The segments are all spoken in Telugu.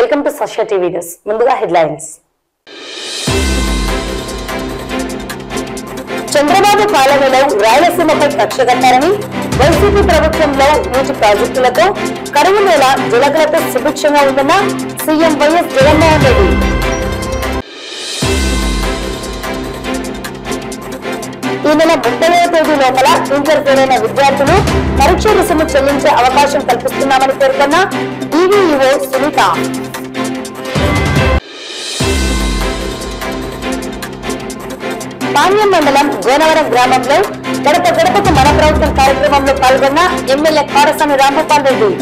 welcome to Sashya TV news ముందుగా హెడ్లైన్స్ చంద్రబాబు పాలనలో రాయలసీమపై కక్ష కట్టారని వైసీపీ ప్రభుత్వంలో నీటి ప్రాజెక్టులతో కరువు నేల జలగలతో సుభిక్షంగా ఉందన్న సీఎం వైఎస్ జగన్మోహన్ రెడ్డి ఈ నెల ముప్పైవ తేదీ లోపల ఇంటర్ ఫెయిల్ విద్యార్థులు పరీక్ష రుసుము చెల్లించే అవకాశం కల్పిస్తున్నామని పేర్కొన్న ఈవీఈఓ సునీత పాణ్యం మండలం గోనవరం గ్రామంలో గడప గడపకు మన ప్రభుత్వం కార్యక్రమంలో పాల్గొన్న ఎమ్మెల్యే కారసాని రాంగోపాల్ రెడ్డి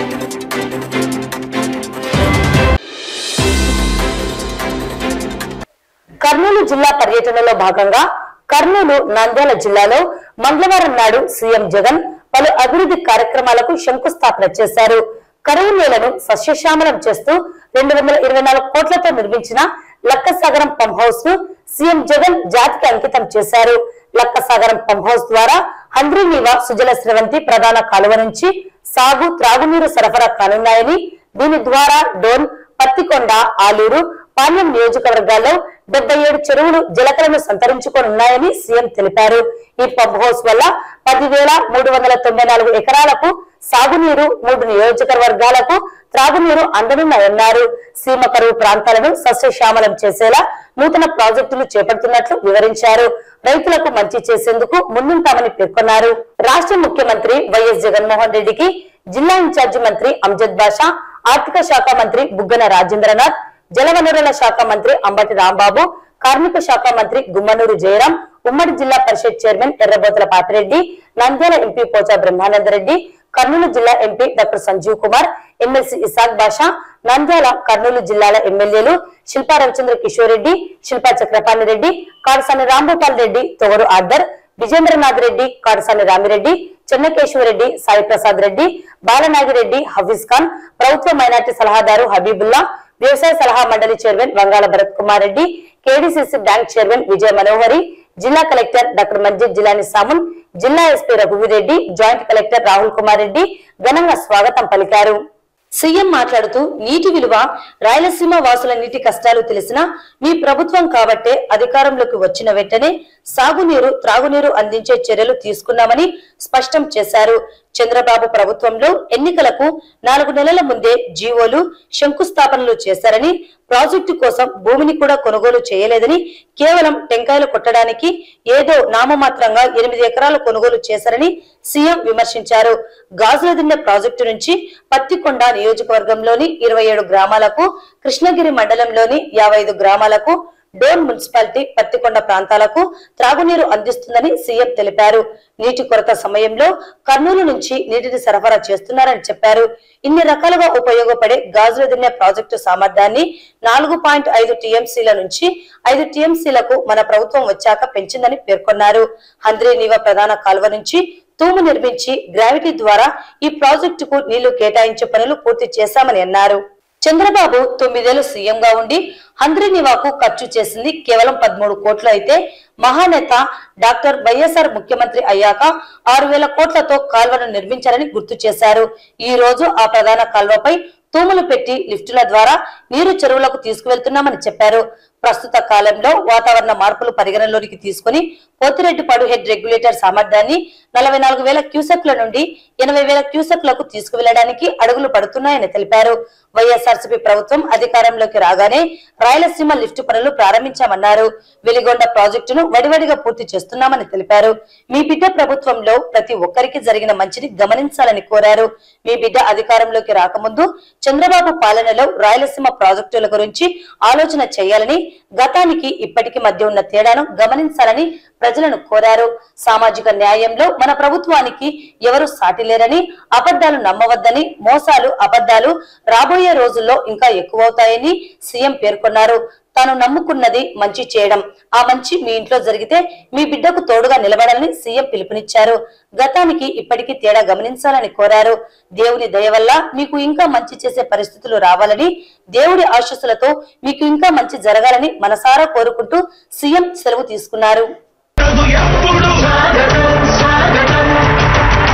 కర్నూలు జిల్లా పర్యటనలో భాగంగా కర్నూలు నంద్యాల జిల్లాలో మంగళవారం నాడు సీఎం జగన్ పలు అభివృద్ధి కార్యక్రమాలకు శంకుస్థాపన చేశారు కరువు నేలను సస్యశ్యామలం చేస్తూ రెండు వందల ఇరవై నాలుగు కోట్లతో నిర్మించిన లక్కసాగరం పంప్ హౌస్ ను సీఎం జగన్ జాతికి అంకితం చేశారు లక్కసాగరం పంప్ హౌస్ ద్వారా హంద్రీనీవ సుజల స్రవంతి ప్రధాన కాలువ నుంచి సాగు త్రాగునీరు సరఫరా కానున్నాయని దీని ద్వారా డోన్ పత్తికొండ ఆలూరు పాణ్యం నియోజకవర్గాల్లో డెబ్బై ఏడు చెరువులు జలకలను సంతరించుకోనున్నాయని సీఎం తెలిపారు ఈ పంప్ హౌస్ వల్ల పదివేల మూడు వందల తొంభై నాలుగు ఎకరాలకు సాగునీరు మూడు నియోజకవర్గాలకు త్రాగునీరు అందనున్నాయన్నారు సీమ కరువు ప్రాంతాలను సస్యశ్యామలం చేసేలా నూతన ప్రాజెక్టులు చేపడుతున్నట్లు వివరించారు రైతులకు మంచి చేసేందుకు ముందుంటామని పేర్కొన్నారు రాష్ట్ర ముఖ్యమంత్రి వైఎస్ జగన్మోహన్ రెడ్డికి జిల్లా ఇన్ఛార్జి మంత్రి అంజద్ బాషా ఆర్థిక శాఖ మంత్రి బుగ్గన రాజేంద్రనాథ్ జలవనరుల శాఖ మంత్రి అంబటి రాంబాబు కార్మిక శాఖ మంత్రి గుమ్మనూరు జయరాం ఉమ్మడి జిల్లా పరిషత్ చైర్మన్ ఎర్రబోతుల పాపిరెడ్డి నంద్యాల ఎంపీ పోచా బ్రహ్మానందరెడ్డి కర్నూలు జిల్లా MP doctor Sanjeev Kumar MLC Isaq Basha Nandyal Kurnool జిల్లాల ఎమ్మెల్యేలు శిల్పా రవిచంద్ర కిషోర్ రెడ్డి శిల్పా చక్రపాణి రెడ్డి కాడసాని రాంభూపాల్ రెడ్డి తొగరు ఆర్డర్ విజేంద్రనాథ్ రెడ్డి కాడసాని రామిరెడ్డి చెన్నకేశ్వరరెడ్డి సాయి ప్రసాద్ రెడ్డి బాలనాగిరెడ్డి హఫీజ్ ఖాన్ ప్రభుత్వ మైనార్టీ సలహాదారు హబీబుల్లా వ్యవసాయ సలహా మండలి chairman Vangala Bharath Kumar Reddy KDCC bank chairman Vijaya Manohari జిల్లా కలెక్టర్ డాక్టర్ మంజిద్ జిలాని సామున్ జిల్లా SP Raghuveerareddy joint collector Rahul Kumar Reddy ఘనంగా స్వాగతం పలికారు సీఎం మాట్లాడుతూ నీటి విలువ రాయలసీమ వాసుల నీటి కష్టాలు తెలిసినా మీ ప్రభుత్వం కాబట్టే అధికారంలోకి వచ్చిన వెంటనే సాగునీరు త్రాగునీరు అందించే చర్యలు తీసుకున్నామని స్పష్టం చేశారు చంద్రబాబు ప్రభుత్వంలో ఎన్నికలకు నాలుగు నెలల ముందే జీవోలు శంకుస్థాపనలు చేశారని ప్రాజెక్టు కోసం భూమిని కూడా కొనుగోలు చేయలేదని కేవలం టెంకాయలు కొట్టడానికి ఏదో నామమాత్రంగా ఎనిమిది ఎకరాలు కొనుగోలు చేశారని సీఎం విమర్శించారు గాజులదిన్నె ప్రాజెక్టు నుంచి పత్తికొండ నియోజకవర్గంలోని ఇరవై ఏడు గ్రామాలకు కృష్ణగిరి మండలంలోని యాభై ఐదు గ్రామాలకు డోన్ మున్సిపాలిటీ పత్తికొండ ప్రాంతాలకు త్రాగునీరు అందిస్తుందని సీఎం తెలిపారు నీటి కొరత సమయంలో కర్నూలు నుంచి నీటిని సరఫరా చేస్తున్నారని చెప్పారు ఇన్ని రకాలుగా ఉపయోగపడే గాజుల దిన్నె ప్రాజెక్టు సామర్థ్యాన్ని నాలుగు పాయింట్ ఐదు టీఎంసీల నుంచి ఐదు టీఎంసీలకు మన ప్రభుత్వం వచ్చాక పెంచిందని పేర్కొన్నారు హంద్రీ నీవ ప్రధాన కాలువ నుంచి తూము నిర్మించి గ్రావిటీ ద్వారా ఈ ప్రాజెక్టుకు నీళ్లు కేటాయించే పనులు పూర్తి చేశామని అన్నారు చంద్రబాబు తొమ్మిదేళ్లు సీఎంగా ఉండి హంద్రీనివాకు ఖర్చు చేసింది కేవలం పదమూడు కోట్లు అయితే మహానేత డాక్టర్ వైఎస్ఆర్ ముఖ్యమంత్రి అయ్యాక ఆరు వేల కోట్లతో కాల్వను నిర్మించారని గుర్తు చేశారు ఈ రోజు ఆ ప్రధాన కాల్వపై తూములు పెట్టి లిఫ్టుల ద్వారా నీరు చెరువులకు తీసుకువెళ్తున్నామని చెప్పారు ప్రస్తుత కాలంలో వాతావరణ మార్పులు పరిగణలోనికి తీసుకుని పోతిరెడ్డిపాడు హెడ్ రెగ్యులేటర్ సామర్థ్యాన్ని నలభై నాలుగు వేల క్యూసెక్ల నుండి ఎనభై వేల క్యూసెక్లకు తీసుకువెళ్లడానికి అడుగులు పడుతున్నాయని తెలిపారు వైఎస్ఆర్సీపీ ప్రభుత్వం అధికారంలోకి రాగానే రాయలసీమ లిఫ్ట్ పనులు ప్రారంభించామన్నారు వెలిగొండ ప్రాజెక్టును వడివడిగా పూర్తి చేస్తున్నామని తెలిపారు మీ బిడ్డ ప్రభుత్వంలో ప్రతి ఒక్కరికి జరిగిన మంచిని గమనించాలని కోరారు మీ బిడ్డ అధికారంలోకి రాకముందు చంద్రబాబు పాలనలో రాయలసీమ ప్రాజెక్టుల గురించి ఆలోచన చేయాలని గతానికి ఇప్పటికి మధ్య ఉన్న తేడాను గమనించాలని ప్రజలను కోరారు సామాజిక న్యాయంలో మన ప్రభుత్వానికి ఎవరు సాటి లేరని అబద్ధాలు నమ్మవద్దని మోసాలు అబద్ధాలు రాబోయే రోజుల్లో ఇంకా ఎక్కువవుతాయని సీఎం పేర్కొన్నారు తాను నమ్ముకున్నది మంచి చేయడం ఆ మంచి మీ ఇంట్లో జరిగితే మీ బిడ్డకు తోడుగా నిలబడాలని సీఎం పిలుపునిచ్చారు గతానికి ఇప్పటికీ తేడా గమనించాలని కోరారు దేవుని దయ వల్ల మీకు ఇంకా మంచి చేసే పరిస్థితులు రావాలని దేవుడి ఆశస్సులతో మీకు ఇంకా మంచి జరగాలని మనసారా కోరుకుంటూ సీఎం సెలవు తీసుకున్నారు ప్రభు ఎప్పుడు స్వాగతం స్వాగతం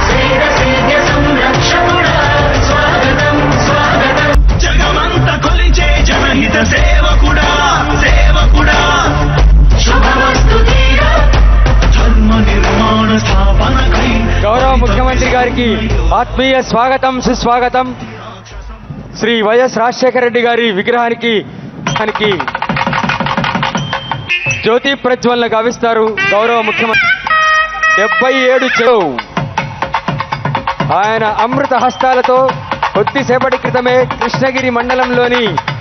శ్రీరసేవ్య సంరక్షకుడా స్వాగతం స్వాగతం జగమంత కొలిచి ముఖ్యమంత్రి గారికి ఆత్మీయ స్వాగతం సుస్వాగతం శ్రీ వైఎస్ రాజశేఖర రెడ్డి గారి విగ్రహానికి దానికి జ్యోతి ప్రజ్వలన గావిస్తారు గౌరవ ముఖ్యమంత్రి డెబ్బై ఏడు చెవు ఆయన అమృత హస్తాలతో కొద్దిసేపటి క్రితమే కృష్ణగిరి మండలంలోని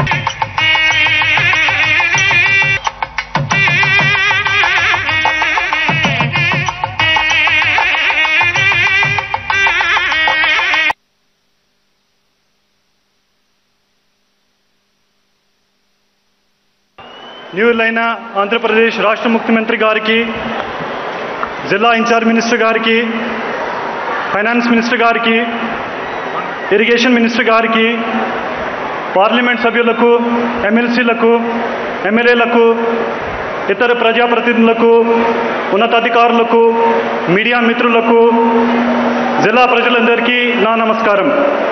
న్యూలైన ఆంధ్రప్రదేశ్ రాష్ట్ర ముఖ్యమంత్రి గారికి జిల్లా ఇన్ఛార్జ్ మినిస్టర్ గారికి ఫైనాన్స్ మినిస్టర్ గారికి ఇరిగేషన్ మినిస్టర్ గారికి పార్లమెంట్ సభ్యులకు ఎమ్మెల్సీలకు ఎమ్మెల్యేలకు ఇతర ప్రజాప్రతినిధులకు ఉన్నతాధికారులకు మీడియా మిత్రులకు జిల్లా ప్రజలందరికీ నా నమస్కారం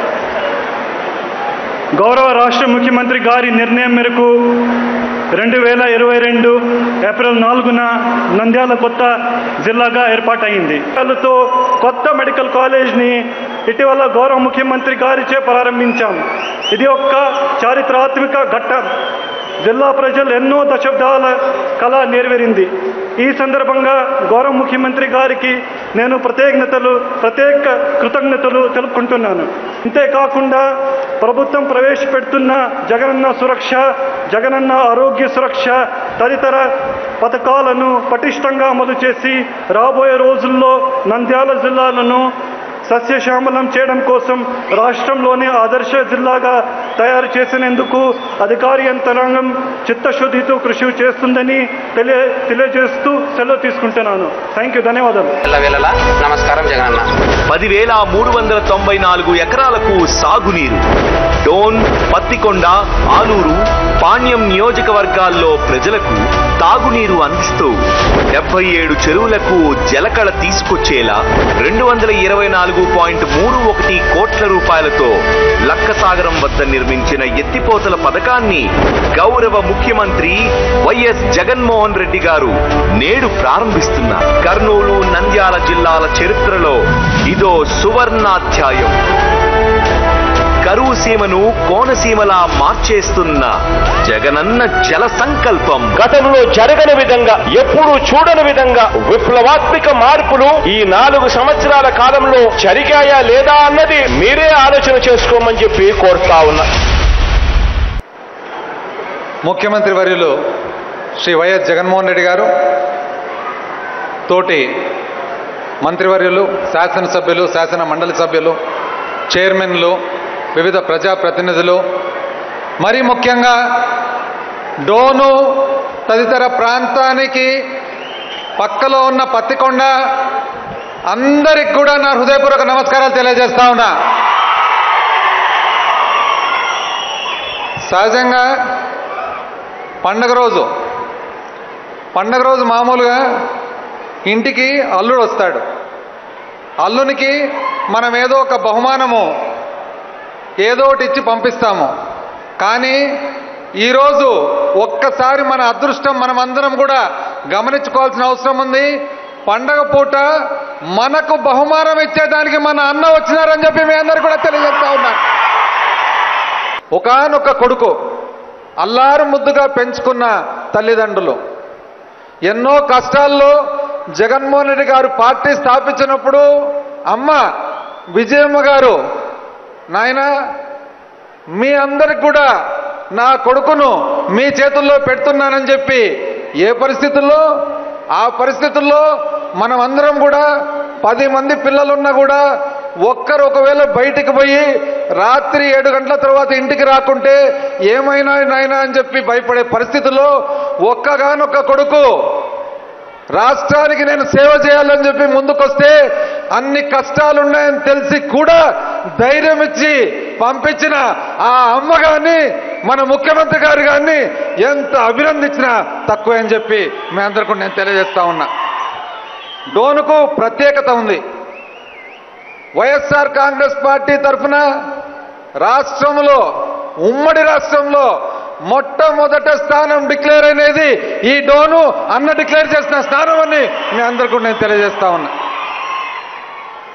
గౌరవ రాష్ట్ర ముఖ్యమంత్రి గారి నిర్ణయం మేరకు రెండు వేల ఇరవై రెండు ఏప్రిల్ నాలుగున నంద్యాల కొత్త జిల్లాగా ఏర్పాటైంది తో కొత్త మెడికల్ కాలేజ్ని ఇటీవల గౌరవ ముఖ్యమంత్రి గారిచే ప్రారంభించాం ఇది ఒక చారిత్రాత్మక ఘట్టం జిల్లా ప్రజలు ఎన్నో దశాబ్దాల కళ నెరవేరింది ఈ సందర్భంగా గౌరవ ముఖ్యమంత్రి గారికి నేను ప్రత్యేకతలు ప్రత్యేక కృతజ్ఞతలు తెలుపుకుంటున్నాను అంతేకాకుండా ప్రభుత్వం ప్రవేశపెడుతున్న జగనన్న సురక్ష జగనన్న ఆరోగ్య సురక్ష తదితర పథకాలను పటిష్టంగా అమలు చేసి రాబోయే రోజుల్లో నంద్యాల జిల్లాలను సస్యశ్యామలం చేయడం కోసం రాష్ట్రంలోని ఆదర్శ జిల్లాగా తయారు చేసినందుకు అధికారి యంత్రాంగం చిత్తశుద్ధితో కృషి చేస్తుందని తెలియ తెలియజేస్తూ సెలవు తీసుకుంటున్నాను థ్యాంక్ యూ ధన్యవాదాలు వేళలా నమస్కారం జగనన్న పదివేల మూడు వందల తొంభై నాలుగు ఎకరాలకు సాగునీరు డోన్ పత్తికొండ ఆలూరు పాణ్యం నియోజకవర్గాల్లో ప్రజలకు తాగునీరు అందిస్తూ డెబ్బై ఏడు చెరువులకు జలకళ తీసుకొచ్చేలా రెండు వందల ఇరవై నాలుగు పాయింట్ మూడు ఒకటి కోట్ల రూపాయలతో లక్కసాగరం వద్ద నిర్మించిన ఎత్తిపోతల పథకాన్ని గౌరవ ముఖ్యమంత్రి వైఎస్ జగన్మోహన్ రెడ్డి గారు నేడు ప్రారంభిస్తున్నారు కర్నూలు నంద్యాల జిల్లాల చరిత్రలో ఇదో సువర్ణాధ్యాయం కరువు సీమను కోనసీమలా మార్చేస్తున్న జగనన్న జల సంకల్పం గతంలో జరగని విధంగా ఎప్పుడూ చూడని విధంగా విప్లవాత్మక మార్పులు ఈ నాలుగు సంవత్సరాల కాలంలో జరిగాయా లేదా అన్నది మీరే ఆలోచన చేసుకోమని చెప్పి కోరుతా ఉన్నా ముఖ్యమంత్రి వర్యులు శ్రీ వైఎస్ జగన్మోహన్ రెడ్డి గారు తోటి మంత్రివర్యులు శాసనసభ్యులు శాసన మండలి సభ్యులు చైర్మన్లు వివిధ ప్రజాప్రతినిధులు మరి ముఖ్యంగా డోను తదితర ప్రాంతానికి పక్కలో ఉన్న పత్తికొండ అందరికి కూడా నా హృదయపూర్వక నమస్కారాలు తెలియజేస్తా ఉన్నా సహజంగా పండగ రోజు పండగ రోజు మామూలుగా ఇంటికి అల్లుడు వస్తాడు అల్లునికి మనం ఏదో ఒక బహుమానము ఏదో ఒకటి ఇచ్చి పంపిస్తాము కానీ ఈరోజు ఒక్కసారి మన అదృష్టం మనమందరం కూడా గమనించుకోవాల్సిన అవసరం ఉంది పండగ పూట మనకు బహుమానం ఇచ్చేదానికి మన అన్న వచ్చినారని చెప్పి మీ అందరు కూడా తెలియజేస్తా ఉన్నా ఒకనొక కొడుకు అల్లారు ముద్దుగా పెంచుకున్న తల్లిదండ్రులు ఎన్నో కష్టాల్లో జగన్మోహన్ రెడ్డి గారు పార్టీ స్థాపించినప్పుడు అమ్మ విజయమ్మ గారు నాయన మీ అందరికి కూడా నా కొడుకును మీ చేతుల్లో పెడుతున్నానని చెప్పి ఏ పరిస్థితుల్లో ఆ పరిస్థితుల్లో మనం అందరం కూడా పది మంది పిల్లలున్నా కూడా ఒక్కరు ఒకవేళ బయటికి పోయి రాత్రి ఏడు గంటల తర్వాత ఇంటికి రాకుంటే ఏమైనా నాయనా అని చెప్పి భయపడే పరిస్థితుల్లో ఒక్కగానొక్క కొడుకు రాష్ట్రానికి నేను సేవ చేయాలని చెప్పి ముందుకొస్తే అన్ని కష్టాలున్నాయని తెలిసి కూడా ధైర్యం ఇచ్చి పంపించిన ఆ అమ్మ గారిని మన ముఖ్యమంత్రి గారు గారిని ఎంత అభినందించినా తక్కువే అని చెప్పి మీ అందరికీ నేను తెలియజేస్తా ఉన్నా డోనుకు ప్రత్యేకత ఉంది వైఎస్ఆర్ కాంగ్రెస్ పార్టీ తరఫున రాష్ట్రంలో ఉమ్మడి రాష్ట్రంలో మొట్టమొదట స్థానం డిక్లేర్ అనేది ఈ డోను అన్న డిక్లేర్ చేసిన స్థానం అని మీ అందరికీ నేను తెలియజేస్తా ఉన్నా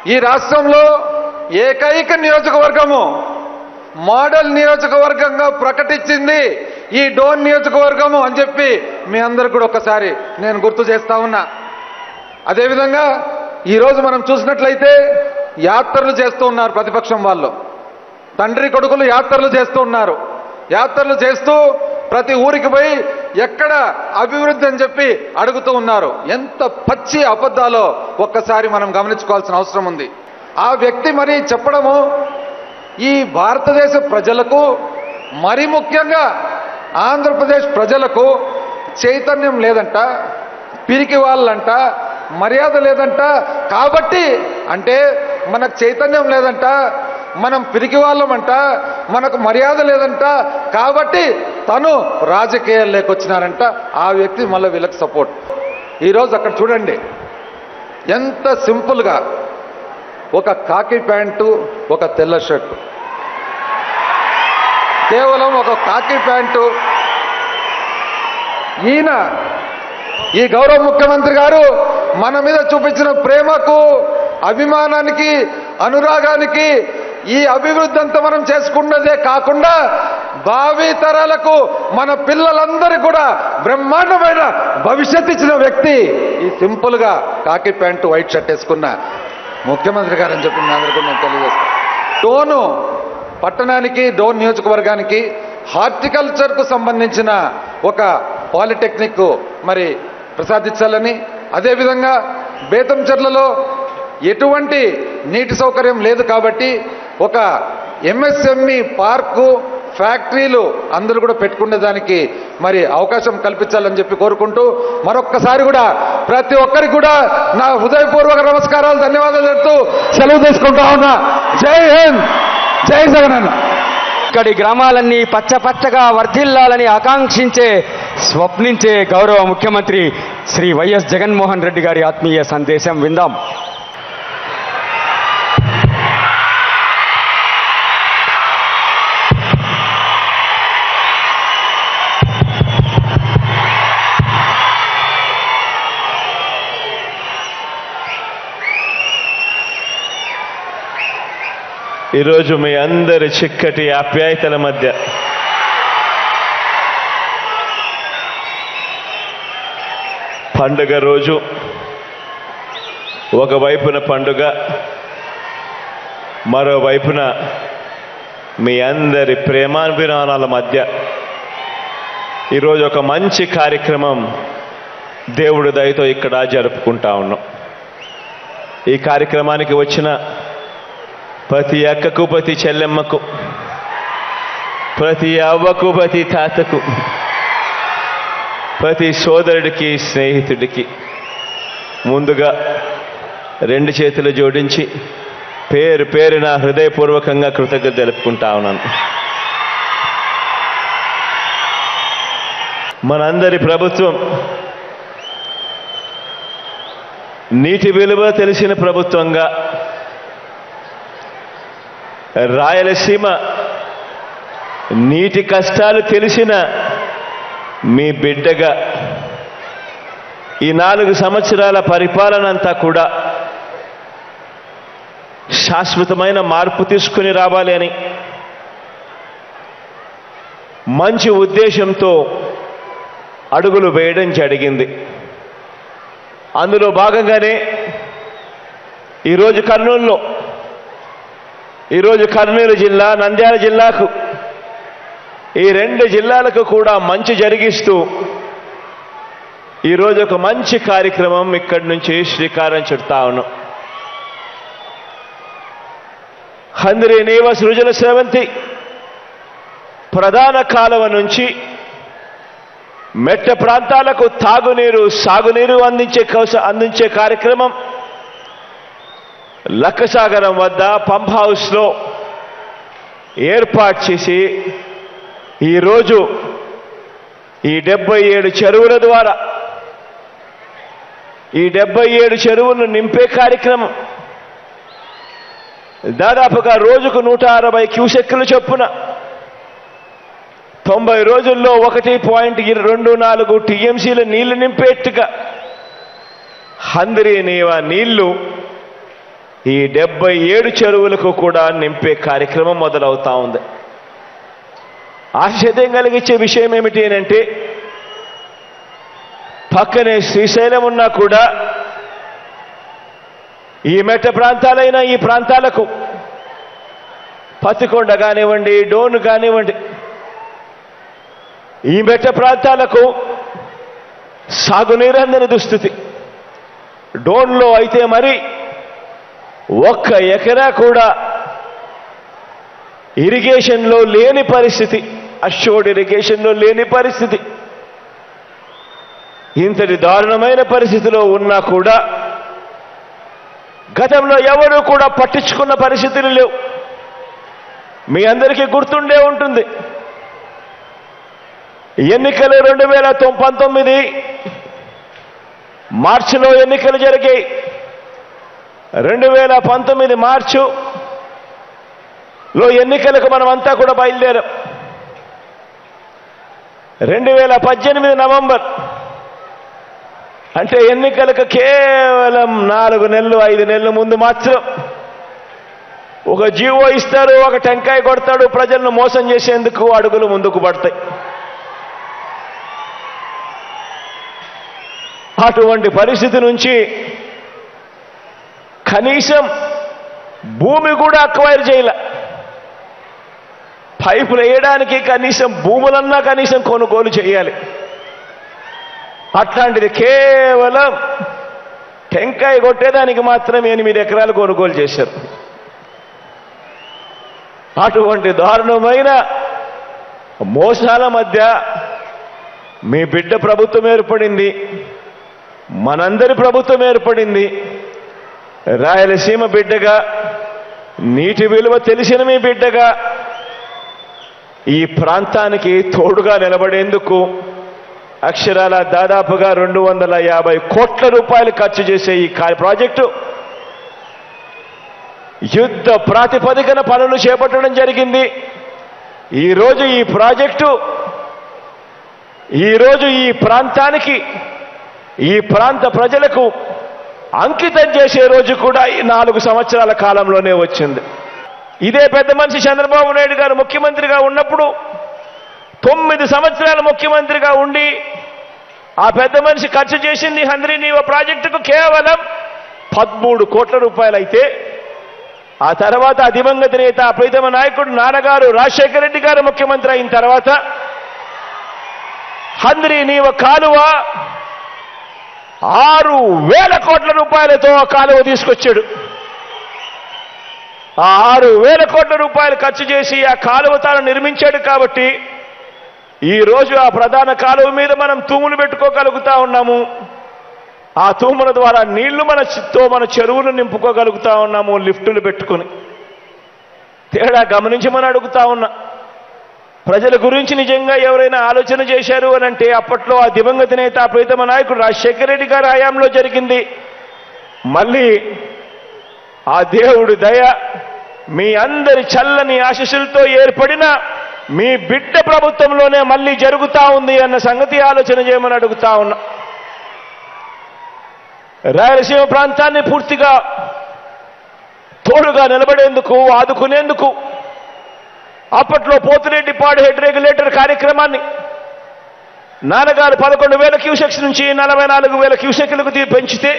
ఈ రాష్ట్రంలో ఏకైక నియోజకవర్గము మోడల్ నియోజకవర్గంగా ప్రకటించింది ఈ డోన్ నియోజకవర్గము అని చెప్పి మీ అందరు కూడా ఒకసారి నేను గుర్తు చేస్తా ఉన్నా అదేవిధంగా ఈరోజు మనం చూసినట్లయితే యాత్రలు చేస్తూ ఉన్నారు ప్రతిపక్షం వాళ్ళు తండ్రి కొడుకులు యాత్రలు చేస్తూ ఉన్నారు యాత్రలు చేస్తూ ప్రతి ఊరికి పోయి ఎక్కడ అభివృద్ధి అని చెప్పి అడుగుతూ ఉన్నారు ఎంత పచ్చి అబద్ధాలో ఒక్కసారి మనం గమనించుకోవాల్సిన అవసరం ఉంది ఆ వ్యక్తి మరి చెప్పడము ఈ భారతదేశ ప్రజలకు మరి ముఖ్యంగా ఆంధ్రప్రదేశ్ ప్రజలకు చైతన్యం లేదంట పిరికి వాళ్ళంట మర్యాద లేదంట కాబట్టి అంటే మనకు చైతన్యం లేదంట మనం పిరికి వాళ్ళమంట మనకు మర్యాద లేదంట కాబట్టి తను రాజకీయాల్లోకి వచ్చినారంట ఆ వ్యక్తి మళ్ళీ వీళ్ళకి సపోర్ట్ ఈరోజు అక్కడ చూడండి ఎంత సింపుల్గా ఒక కాకి ప్యాంటు ఒక తెల్ల షర్టు కేవలం ఒక కాకి ప్యాంటు ఈయన ఈ గౌరవ ముఖ్యమంత్రి గారు మన మీద చూపించిన ప్రేమకు అభిమానానికి అనురాగానికి ఈ అభివృద్ధి అంతా మనం చేసుకున్నదే కాకుండా భావి తరాలకు మన పిల్లలందరికీ కూడా బ్రహ్మాండమైన భవిష్యత్ ఇచ్చిన వ్యక్తి ఈ సింపుల్ గా కాకి ప్యాంటు వైట్ షర్ట్ వేసుకున్న ముఖ్యమంత్రి గారు అని చెప్పి మీ అందరికీ నేను తెలియజేస్తాను డోను పట్టణానికి డోన్ నియోజకవర్గానికి హార్టికల్చర్కు సంబంధించిన ఒక పాలిటెక్నిక్ మరి ప్రసాదించాలని అదేవిధంగా బేతంచెర్లలో ఎటువంటి నీటి సౌకర్యం లేదు కాబట్టి ఒక ఎంఎస్ఎంఈ పార్కు ఫ్యాక్టరీలు అందరూ కూడా పెట్టుకునే దానికి మరి అవకాశం కల్పించాలని చెప్పి కోరుకుంటూ మరొక్కసారి కూడా ప్రతి ఒక్కరికి కూడా నా హృదయపూర్వక నమస్కారాలు ధన్యవాదాలు చెప్తూ సెలవు తీసుకుంటా ఉన్నా జై హింద్ జై జగనన్న ఇక్కడి గ్రామాలన్నీ పచ్చ పచ్చగా వర్ధిల్లాలని ఆకాంక్షించే స్వప్నించే గౌరవ ముఖ్యమంత్రి శ్రీ వైఎస్ జగన్మోహన్ రెడ్డి గారి ఆత్మీయ సందేశం విందాం ఈరోజు మీ అందరి చిక్కటి ఆప్యాయతల మధ్య పండుగ రోజు ఒకవైపున పండుగ మరోవైపున మీ అందరి ప్రేమాభిమానాల మధ్య ఈరోజు ఒక మంచి కార్యక్రమం దేవుడి దయతో ఇక్కడ జరుపుకుంటా ఉన్నాం ఈ కార్యక్రమానికి వచ్చిన ప్రతి అక్కకు ప్రతి చెల్లెమ్మకు ప్రతి అవ్వకు ప్రతి తాతకు ప్రతి సోదరుడికి స్నేహితుడికి ముందుగా రెండు చేతులు జోడించి పేరు పేరున హృదయపూర్వకంగా కృతజ్ఞత తెలుపుకుంటా ఉన్నాను మనందరి ప్రభుత్వం నీటి విలువ తెలిసిన ప్రభుత్వంగా రాయలసీమ నీటి కష్టాలు తెలిసిన మీ బిడ్డగా ఈ నాలుగు సంవత్సరాల పరిపాలన అంతా కూడా శాశ్వతమైన మార్పు తీసుకుని రావాలి అని మంచి ఉద్దేశంతో అడుగులు వేయడం జరిగింది అందులో భాగంగానే ఈరోజు కర్నూలులో ఈరోజు కర్నూలు జిల్లా నంద్యాల జిల్లాకు ఈ రెండు జిల్లాలకు కూడా మంచి జరిగిస్తూ ఈరోజు ఒక మంచి కార్యక్రమం ఇక్కడి నుంచి శ్రీకారం చుడతా ఉన్నాం హంద్రి నీవ సృజన సేవంతి ప్రధాన కాలువ నుంచి మెట్ట ప్రాంతాలకు తాగునీరు సాగునీరు అందించే కౌస- అందించే కార్యక్రమం లక్కసాగరం వద్ద పంప్ హౌస్లో ఏర్పాటు చేసి ఈరోజు ఈ డెబ్బై ఏడు చెరువుల ద్వారా ఈ డెబ్బై ఏడు చెరువులను నింపే కార్యక్రమం దాదాపుగా రోజుకు నూట అరవై క్యూసెక్కులు చొప్పున తొంభై రోజుల్లో ఒకటి పాయింట్ రెండు నాలుగు టీఎంసీల నీళ్లు నింపేట్టుగా హందరి నీవ నీళ్లు ఈ డెబ్బై ఏడు చెరువులకు కూడా నింపే కార్యక్రమం మొదలవుతా ఉంది ఆశ్చర్యం కలిగించే విషయం ఏమిటి అంటే పక్కనే శ్రీశైలం ఉన్నా కూడా ఈ మెట్ట ప్రాంతాలైన ఈ ప్రాంతాలకు పత్తికొండ కానివ్వండి డోన్ కానివ్వండి ఈ మెట్ట ప్రాంతాలకు సాగునీరు అందని దుస్థితి డోన్లో అయితే మరి ఒక్క ఎకరా కూడా ఇరిగేషన్లో లేని పరిస్థితి అషోర్డ్ ఇరిగేషన్లో లేని పరిస్థితి ఇంతటి దారుణమైన పరిస్థితిలో ఉన్నా కూడా గతంలో ఎవరు కూడా పట్టించుకున్న పరిస్థితులు లేవు మీ అందరికీ గుర్తుండే ఉంటుంది ఎన్నికలు రెండు వేల తొం- పంతొమ్మిది మార్చిలో ఎన్నికలు జరిగాయి రెండు వేల పంతొమ్మిది మార్చు లో ఎన్నికలకు మనమంతా కూడా బయలుదేరాం రెండు వేల పద్దెనిమిది నవంబర్ అంటే ఎన్నికలకు కేవలం నాలుగు నెలలు ఐదు నెలల ముందు మాత్రం ఒక జీవో ఇస్తారు ఒక టెంకాయ కొడతాడు ప్రజలను మోసం చేసేందుకు అడుగులు ముందుకు పడతాయి అటువంటి పరిస్థితి నుంచి కనీసం భూమి కూడా అక్వైర్ చేయలే పైపులు వేయడానికి కనీసం భూములన్నా కనీసం కొనుగోలు చేయాలి అట్లాంటిది కేవలం టెంకాయ కొట్టేదానికి మాత్రం ఎనిమిది ఎకరాలు కొనుగోలు చేశారు అటువంటి దారుణమైన మోసాల మధ్య మీ బిడ్డ ప్రభుత్వం ఏర్పడింది మనందరి ప్రభుత్వం ఏర్పడింది రాయలసీమ బిడ్డగా నీటి విలువ తెలిసిన మీ బిడ్డగా ఈ ప్రాంతానికి తోడుగా నిలబడేందుకు అక్షరాల దాదాపుగా రెండు వందల యాభై కోట్ల రూపాయలు ఖర్చు చేసే ఈ కా- ప్రాజెక్టు యుద్ధ ప్రాతిపదికన పనులు చేపట్టడం జరిగింది ఈరోజు ఈ ప్రాజెక్టు ఈరోజు ఈ ప్రాంతానికి ఈ ప్రాంత ప్రజలకు అంకితం చేసే రోజు కూడా ఈ నాలుగు సంవత్సరాల కాలంలోనే వచ్చింది ఇదే పెద్ద మనిషి చంద్రబాబు నాయుడు గారు ముఖ్యమంత్రిగా ఉన్నప్పుడు తొమ్మిది సంవత్సరాల ముఖ్యమంత్రిగా ఉండి ఆ పెద్ద మనిషి ఖర్చు చేసింది హంద్రీ నీవ ప్రాజెక్టుకు కేవలం పదమూడు కోట్ల రూపాయలైతే ఆ తర్వాత ఆ దివంగత నేత ఆ ప్రీతమ నాయకుడు నాన్నగారు రాజశేఖర రెడ్డి గారు ముఖ్యమంత్రి అయిన తర్వాత హంద్రీ నీవ కాలువ ఆరు వేల కోట్ల రూపాయలతో ఆ కాలువ తీసుకొచ్చాడు ఆ ఆరు వేల కోట్ల రూపాయలు ఖర్చు చేసి ఆ కాలువ తాను నిర్మించాడు కాబట్టి ఈ రోజు ఆ ప్రధాన కాలువ మీద మనం తూములు పెట్టుకోగలుగుతా ఉన్నాము ఆ తూముల ద్వారా నీళ్లు మన తో మన చెరువులు నింపుకోగలుగుతా ఉన్నాము లిఫ్టులు పెట్టుకుని తేడా గమనించమని అడుగుతా ఉన్నా ప్రజల గురించి నిజంగా ఎవరైనా ఆలోచన చేశారు అని అంటే అప్పట్లో ఆ దివంగత నేత ఆ ప్రీతమ నాయకుడు రాజశేఖర రెడ్డి గారి హయాంలో జరిగింది మళ్ళీ ఆ దేవుడి దయ మీ అందరి చల్లని ఆశీస్సులతో ఏర్పడిన మీ బిడ్డ ప్రభుత్వంలోనే మళ్ళీ జరుగుతా ఉంది అన్న సంగతి ఆలోచన చేయమని అడుగుతా ఉన్నా రాయలసీమ ప్రాంతాన్ని పూర్తిగా తోడుగా నిలబడేందుకు ఆదుకునేందుకు అప్పట్లో పోతిరెడ్డి పాడు హెడ్ రెగ్యులేటర్ కార్యక్రమాన్ని నాన్నగారు పదకొండు వేల క్యూసెక్స్ నుంచి నలభై నాలుగు వేల క్యూసెక్లకు తీ- పెంచితే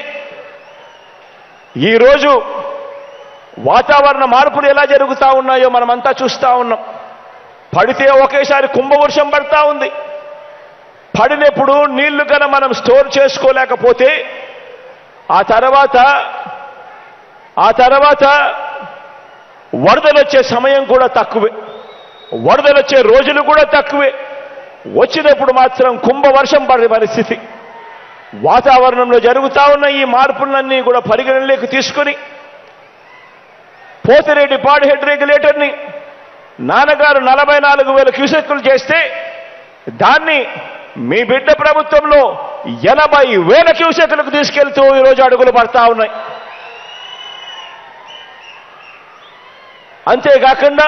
ఈరోజు వాతావరణ మార్పులు ఎలా జరుగుతా ఉన్నాయో మనమంతా చూస్తా ఉన్నాం పడితే ఒకేసారి కుంభవర్షం పడతా ఉంది పడినప్పుడు నీళ్లు కన మనం స్టోర్ చేసుకోలేకపోతే ఆ తర్వాత ఆ తర్వాత వరదలు వచ్చే సమయం కూడా తక్కువే వరదలు వచ్చే రోజులు కూడా తక్కువే వచ్చినప్పుడు మాత్రం కుంభవర్షం పడే పరిస్థితి వాతావరణంలో జరుగుతా ఉన్న ఈ మార్పులన్నీ కూడా పరిగణనలోకి తీసుకొని పోతిరెడ్డి పాడు హెడ్ రెగ్యులేటర్ని నాన్నగారు నలభై నాలుగు వేల క్యూసెక్కులు చేస్తే దాన్ని మీ బిడ్డ ప్రభుత్వంలో ఎనభై వేల క్యూసెక్కులకు తీసుకెళ్తూ ఈరోజు అడుగులు పడతా ఉన్నాయి అంతేకాకుండా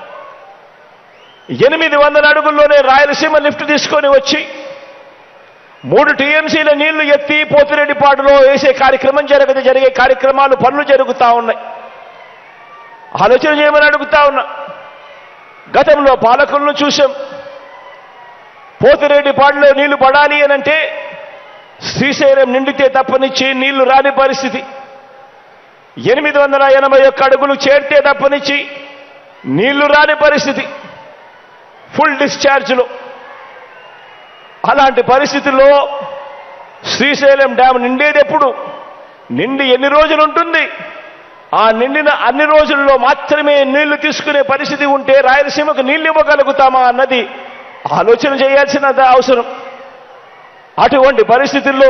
ఎనిమిది వందల అడుగుల్లోనే రాయలసీమ లిఫ్ట్ తీసుకొని వచ్చి మూడు టీఎంసీల నీళ్లు ఎత్తి పోతిరెడ్డిపాటులో వేసే కార్యక్రమం జరగదు జరిగే కార్యక్రమాలు పనులు జరుగుతూ ఉన్నాయి ఆలోచన చేయమని అడుగుతా ఉన్నా గతంలో పాలకులను చూశాం పోతిరెడ్డిపాడులో నీళ్లు పడాలి అనంటే శ్రీశైలం నిండితే తప్పనిచ్చి నీళ్లు రాని పరిస్థితి ఎనిమిది వందల ఎనభై ఒక్క అడుగులు చేరితే తప్పనిచ్చి నీళ్లు రాని పరిస్థితి ఫుల్ డిశ్చార్జ్లో అలాంటి పరిస్థితుల్లో శ్రీశైలం డ్యామ్ నిండేది ఎప్పుడు నిండి ఎన్ని రోజులు ఉంటుంది ఆ నిండిన అన్ని రోజుల్లో మాత్రమే నీళ్లు తీసుకునే పరిస్థితి ఉంటే రాయలసీమకు నీళ్లు ఇవ్వగలుగుతామా అన్నది ఆలోచన చేయాల్సిన అవసరం అటువంటి పరిస్థితుల్లో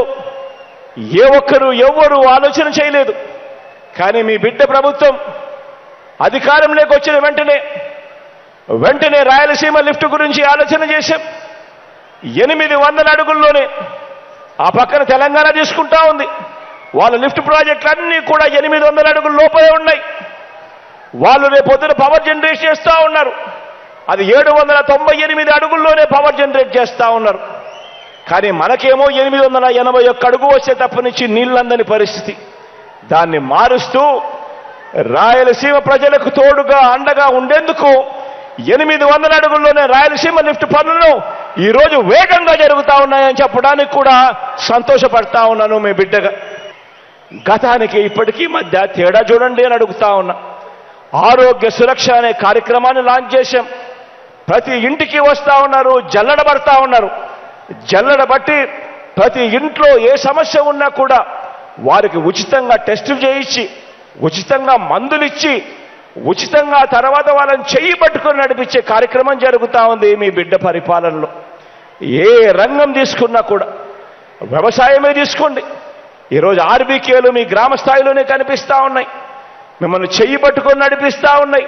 ఏ ఒక్కరు ఎవ్వరూ ఆలోచన చేయలేదు కానీ మీ బిడ్డ ప్రభుత్వం అధికారంలోకి వచ్చిన వెంటనే వెంటనే రాయలసీమ లిఫ్ట్ గురించి ఆలోచన చేశాం ఎనిమిది వందల అడుగుల్లోనే ఆ పక్కన తెలంగాణ తీసుకుంటా ఉంది వాళ్ళ లిఫ్ట్ ప్రాజెక్టులు అన్నీ కూడా ఎనిమిది వందల అడుగుల లోపలే ఉన్నాయి వాళ్ళు రేపు పొద్దున పవర్ జనరేట్ చేస్తూ ఉన్నారు అది ఏడు వందల తొంభై ఎనిమిది అడుగుల్లోనే పవర్ జనరేట్ చేస్తూ ఉన్నారు కానీ మనకేమో ఎనిమిది వందల ఎనభై ఒక్క అడుగు వచ్చే తప్పనిచ్చి నీళ్ళందని పరిస్థితి దాన్ని మారుస్తూ రాయలసీమ ప్రజలకు తోడుగా అండగా ఉండేందుకు ఎనిమిది వందల అడుగుల్లోనే రాయలసీమ లిఫ్ట్ పనులను ఈరోజు వేగంగా జరుగుతా ఉన్నాయని చెప్పడానికి కూడా సంతోషపడతా ఉన్నాను మీ బిడ్డగా గతానికి ఇప్పటికీ మధ్య తేడా చూడండి అని అడుగుతా ఉన్నా ఆరోగ్య సురక్ష అనే కార్యక్రమాన్ని లాంచ్ చేశాం ప్రతి ఇంటికి వస్తా ఉన్నారు జల్లడబడతా ఉన్నారు జల్లడబట్టి ప్రతి ఇంట్లో ఏ సమస్య ఉన్నా కూడా వారికి ఉచితంగా టెస్టులు చేయించి ఉచితంగా మందులు ఇచ్చి ఉచితంగా తర్వాత వాళ్ళని చెయ్యి పట్టుకొని నడిపించే కార్యక్రమం జరుగుతూ ఉంది మీ బిడ్డ పరిపాలనలో ఏ రంగం తీసుకున్నా కూడా వ్యవసాయమే తీసుకోండి ఈరోజు ఆర్బీకేలు మీ గ్రామ స్థాయిలోనే కనిపిస్తూ ఉన్నాయి మిమ్మల్ని చెయ్యి పట్టుకొని నడిపిస్తూ ఉన్నాయి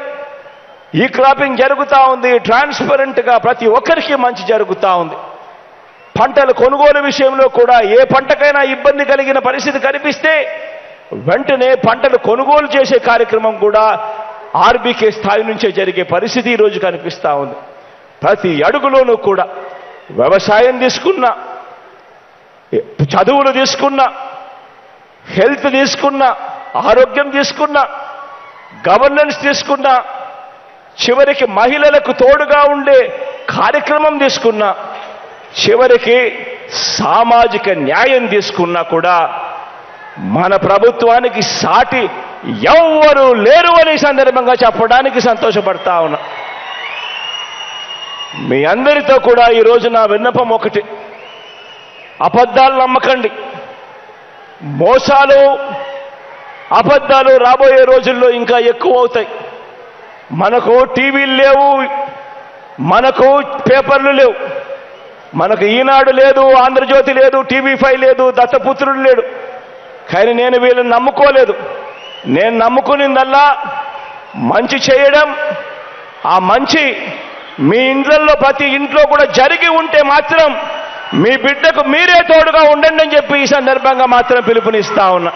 ఈ క్రాపింగ్ జరుగుతూ ఉంది ట్రాన్స్పరెంట్గా ప్రతి ఒక్కరికి మంచి జరుగుతూ ఉంది పంటల కొనుగోలు విషయంలో కూడా ఏ పంటకైనా ఇబ్బంది కలిగిన పరిస్థితి కనిపిస్తే వెంటనే పంటలు కొనుగోలు చేసే కార్యక్రమం కూడా ఆర్బీకే స్థాయి నుంచే జరిగే పరిస్థితి ఈరోజు కనిపిస్తూ ఉంది ప్రతి అడుగులోనూ కూడా వ్యవసాయం తీసుకున్నా చదువులు తీసుకున్నా హెల్త్ తీసుకున్నా ఆరోగ్యం తీసుకున్నా గవర్నెన్స్ తీసుకున్నా చివరికి మహిళలకు తోడుగా ఉండే కార్యక్రమం తీసుకున్నా చివరికి సామాజిక న్యాయం తీసుకున్నా కూడా మన ప్రభుత్వానికి సాటి ఎవ్వరూ లేరు అని ఈ సందర్భంగా చెప్పడానికి సంతోషపడతా ఉన్నా మీ అందరితో కూడా ఈరోజు నా విన్నపం ఒకటి అబద్ధాలు నమ్మకండి మోసాలు అబద్ధాలు రాబోయే రోజుల్లో ఇంకా ఎక్కువ అవుతాయి మనకు టీవీలు లేవు మనకు పేపర్లు లేవు మనకు ఈనాడు లేదు ఆంధ్రజ్యోతి లేదు టీవీ ఫైవ్ లేదు దత్తపుత్రుడు లేడు కానీ నేను వీళ్ళని నమ్ముకోలేదు నేను నమ్ముకునిందల్లా మంచి చేయడం ఆ మంచి మీ ఇండ్లలో ప్రతి ఇంట్లో కూడా జరిగి ఉంటే మాత్రం మీ బిడ్డకు మీరే తోడుగా ఉండండి అని చెప్పి ఈ సందర్భంగా మాత్రం పిలుపునిస్తా ఉన్నా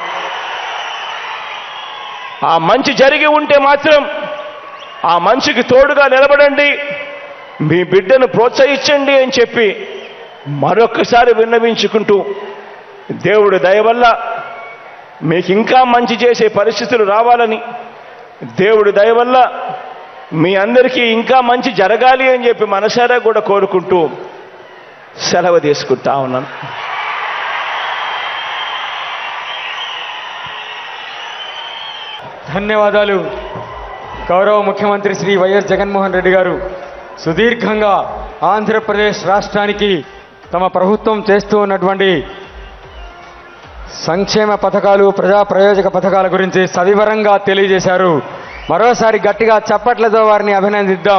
ఆ మంచి జరిగి ఉంటే మాత్రం ఆ మంచికి తోడుగా నిలబడండి మీ బిడ్డను ప్రోత్సహించండి అని చెప్పి మరొక్కసారి విన్నవించుకుంటూ దేవుడి దయ వల్ల మీకు ఇంకా మంచి చేసే పరిస్థితులు రావాలని దేవుడి దయ వల్ల మీ అందరికీ ఇంకా మంచి జరగాలి అని చెప్పి మనసారా కూడా కోరుకుంటూ సెలవు తీసుకుంటా ఉన్నాను ధన్యవాదాలు గౌరవ ముఖ్యమంత్రి శ్రీ వైఎస్ జగన్మోహన్ రెడ్డి గారు సుదీర్ఘంగా ఆంధ్రప్రదేశ్ రాష్ట్రానికి తమ ప్రభుత్వం చేస్తూ ఉన్నటువంటి సంక్షేమ పథకాలు ప్రజా ప్రయోజక పథకాల గురించి సవివరంగా తెలియజేశారు మరోసారి గట్టిగా చప్పట్లతో వారిని అభినందిద్దాం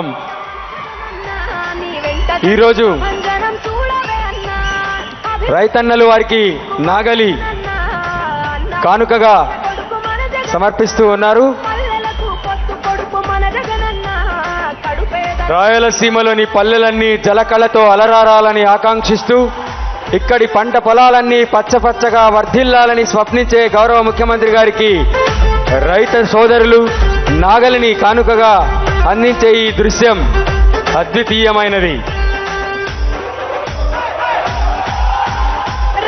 ఈరోజు రైతన్నలు వారికి నాగలి కానుకగా సమర్పిస్తూ ఉన్నారు రాయలసీమలోని పల్లెలన్నీ జలకళతో అలరారాలని ఆకాంక్షిస్తూ ఇక్కడి పంట పొలాలన్నీ పచ్చపచ్చగా వర్ధిల్లాలని స్వప్నించే గౌరవ ముఖ్యమంత్రి గారికి రైతు సోదరులు నాగలిని కానుకగా అందించే ఈ దృశ్యం అద్వితీయమైనది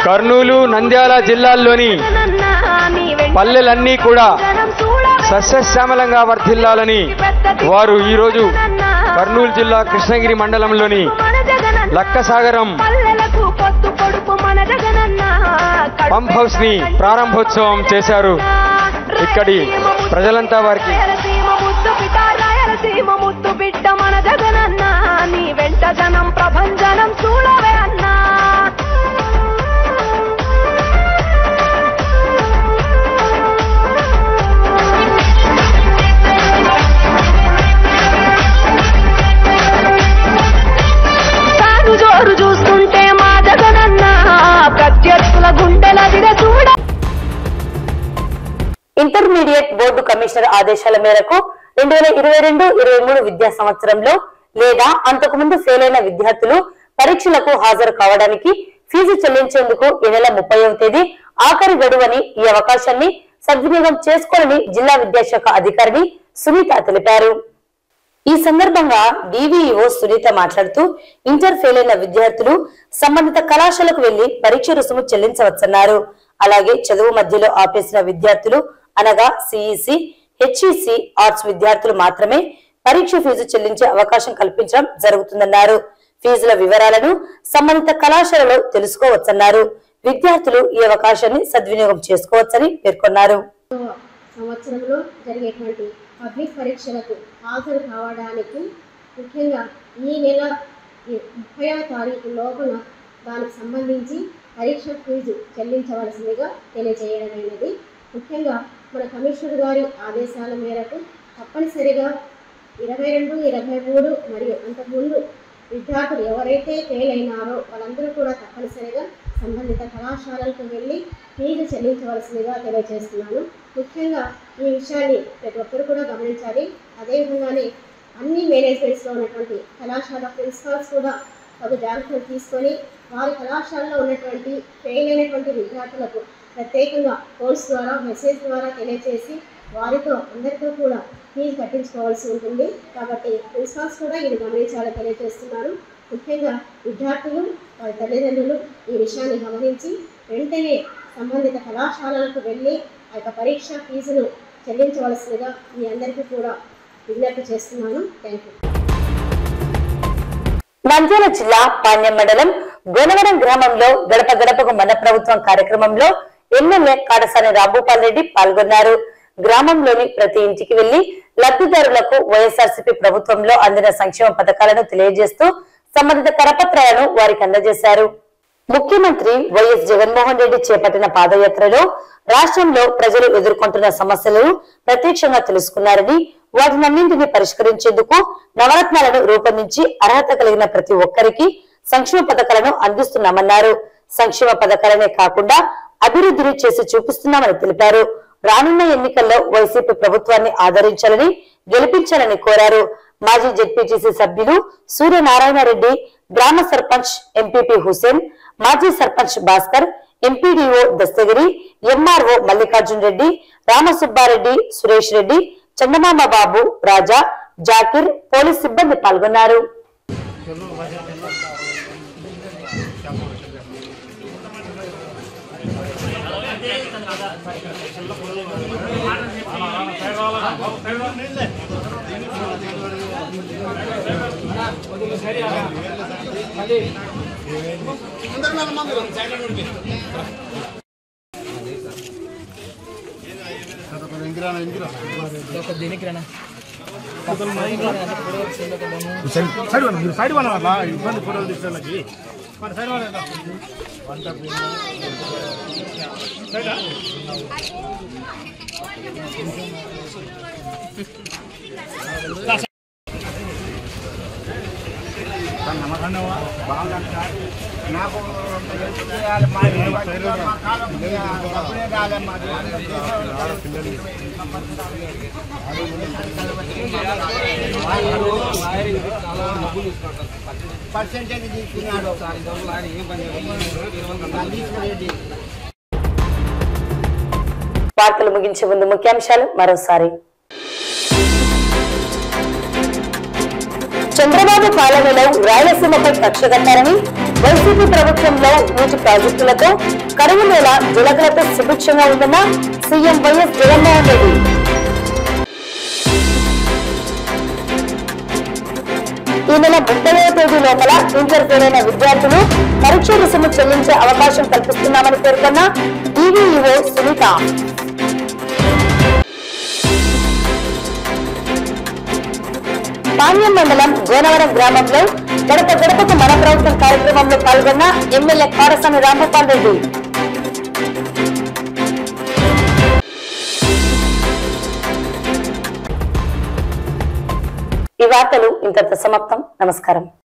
కర్నూలు నంద్యాల జిల్లాల్లోని పల్లెలన్నీ కూడా సస్యశ్యామలంగా వర్ధిల్లాలని వారు ఈరోజు కర్నూలు జిల్లా కృష్ణగిరి మండలంలోని లక్కసాగరం పంప్ హౌస్ ని ప్రారంభోత్సవం చేశారు ఇక్కడి ప్రజలంతా వారికి రాయలసీమ ముద్దు బిడ్డ మన జగనన్న నీ వెంట జనం ప్రభంజనం చూడవే అన్నా కారు జోరు చూస్తుంటే మా జగనన్న ప్రత్యర్థుల గుండెల దిగ చూడ ఇంటర్మీడియట్ బోర్డు కమిషనర్ ఆదేశాల మేరకు రెండు వేల ఇరవై రెండు ఇరవై మూడు విద్యా సంవత్సరంలో లేదా అంతకుముందు ఫెయిల్ అయిన విద్యార్థులు పరీక్షలకు హాజరు కావడానికి ఫీజు చెల్లించేందుకు ఈ నెల ముప్పైవ తేదీ ఆఖరి గడువని ఈ అవకాశాన్ని సద్వినియోగం చేసుకోవాలని జిల్లా విద్యాశాఖ అధికారిని సునీత తెలిపారు ఈ సందర్భంగా డివిఈఓ సునీత మాట్లాడుతూ ఇంటర్ ఫెయిల్ అయిన విద్యార్థులు సంబంధిత కళాశాలకు వెళ్లి పరీక్ష రుసుము చెల్లించవచ్చన్నారు అలాగే చదువు మధ్యలో ఆపేసిన విద్యార్థులు అనగా సిఈసి హెచ్ఈసి ఆర్ట్స్ విద్యార్థులు మాత్రమే పరీక్ష ఫీజు చెల్లించే అవకాశం కల్పించడం జరుగుతుందన్నారు ఫీజుల వివరాలను సంబంధిత కళాశాలలో తెలుసుకోవచ్చన్నారు విద్యార్థులు ఈ అవకాశాన్ని సద్వినియోగం చేసుకోవచ్చని పేర్కొన్నారు సంవత్సరంలో జరిగేటువంటి పబ్లిక్ పరీక్షలకు హాజరు కావడానికి ముఖ్యంగా ఈ నెల ముప్పైవ తారీఖు లోపల దానికి సంబంధించి పరీక్ష ఫీజు చెల్లించవలసిందిగా తెలియజేయడమైనది ముఖ్యంగా మన కమిషనర్ గారి ఆదేశాల మేరకు తప్పనిసరిగా ఇరవై రెండు ఇరవై మూడు మరియు అంతకుముందు విద్యార్థులు ఎవరైతే ఫెయిల్ అయినారో వాళ్ళందరూ కూడా తప్పనిసరిగా సంబంధిత కళాశాలలకు వెళ్ళి ఫీజు చెల్లించవలసిందిగా తెలియజేస్తున్నాను ముఖ్యంగా ఈ విషయాన్ని ప్రతి ఒక్కరు కూడా గమనించాలి అదేవిధంగానే అన్ని మేనేజ్మెంట్స్లో ఉన్నటువంటి కళాశాల ప్రిన్సిపాల్స్ కూడా తగు జాగ్రత్తలు తీసుకొని వారి కళాశాలలో ఉన్నటువంటి ఫెయిల్ అయినటువంటి విద్యార్థులకు ప్రత్యేకంగా కోర్స్ ద్వారా మెసేజ్ ద్వారా తెలియజేసి వారితో అందరితో కూడా ఫీజు కట్టించుకోవాల్సి ఉంటుంది కాబట్టి ప్రిన్సిపాల్స్ కూడా ఇది గమనించాలని తెలియజేస్తున్నారు ముఖ్యంగా విద్యార్థులు వారి తల్లిదండ్రులు ఈ విషయాన్ని గమనించి వెంటనే సంబంధిత కళాశాలలకు వెళ్ళి ఆ యొక్క పరీక్ష ఫీజును చెల్లించవలసిందిగా మీ అందరికీ కూడా విజ్ఞప్తి చేస్తున్నాను థ్యాంక్ యూ నంద్యాల జిల్లా పాణ్యం మండలం గోనవరం గ్రామంలో గడప గడపకు మన ప్రభుత్వం కార్యక్రమంలో ఎమ్మెల్యే కాటసాని రాంభూపాల్ రెడ్డి పాల్గొన్నారు గ్రామంలోని ప్రతి ఇంటికి వెళ్లి లబ్ధిదారులకు వైఎస్ఆర్సీపీ ప్రభుత్వంలో అందిన సంక్షేమ పథకాలను తెలియజేస్తూ సంబంధిత కరపత్రాలను వారికి అందజేశారు ముఖ్యమంత్రి వైఎస్ జగన్మోహన్ రెడ్డి చేపట్టిన పాదయాత్రలో రాష్ట్రంలో ప్రజలు ఎదుర్కొంటున్న సమస్యలను ప్రత్యక్షంగా తెలుసుకున్నారని వాటినన్నింటినీ పరిష్కరించేందుకు నవరత్నాలను రూపొందించి అర్హత కలిగిన ప్రతి ఒక్కరికి సంక్షేమ పథకాలను అందిస్తున్నామన్నారు సంక్షేమ పథకాలనే కాకుండా అభివృద్ధిని చేసి చూపిస్తున్నామని తెలిపారు రానున్న ఎన్నికల్లో వైసీపీ ప్రభుత్వాన్ని ఆదరించాలని గెలిపించాలని కోరారు మాజీ జెడ్పీటీసీ సభ్యులు సూర్యనారాయణ రెడ్డి గ్రామ సర్పంచ్ ఎంపీపీ హుసేన్ మాజీ sarpanch Bhaskar MPDO Dastagiri MRO Mallikarjun Reddy Ramasubbareddy Suresh Reddy Chandamama Babu Raja Zakir police సిబ్బంది పాల్గొన్నారు సైడ్ వన మీరు సైడ్ వన అలా ఇబ్బంది ఫోటోలు తీసుకోవడానికి మన సైడ్ వన సైడా నాకు పర్సెంటేజ్ తీసుకున్నాడు వార్తలు ముగించే ముందు ముఖ్యాంశాలు మరోసారి చంద్రబాబు పాలనలో రాయలసీమపై కక్ష కట్టారని వైసీపీ ప్రభుత్వంలో నీటి ప్రాజెక్టులతో కరువు నేల జలకలతో సుభిక్షంగా ఉందన్న సీఎం వైఎస్ జగన్మోహన్ రెడ్డి ఈ నెల ముప్పైవ తేదీ లోపల ఇంటర్ ఫెయిల్ అయిన విద్యార్థులు పరీక్ష రుసుము చెల్లించే అవకాశం కల్పిస్తున్నామని పేర్కొన్న ఈవీఈఓ సునీత పాణ్యం మండలం గోనవరం గ్రామంలో గడప గడపకు మన ప్రభుత్వం కార్యక్రమంలో పాల్గొన్న ఎమ్మెల్యే కారసాని రాంగోపాల్ రెడ్డి ఈ వార్తలు ఇంతటితో సమాప్తం నమస్కారం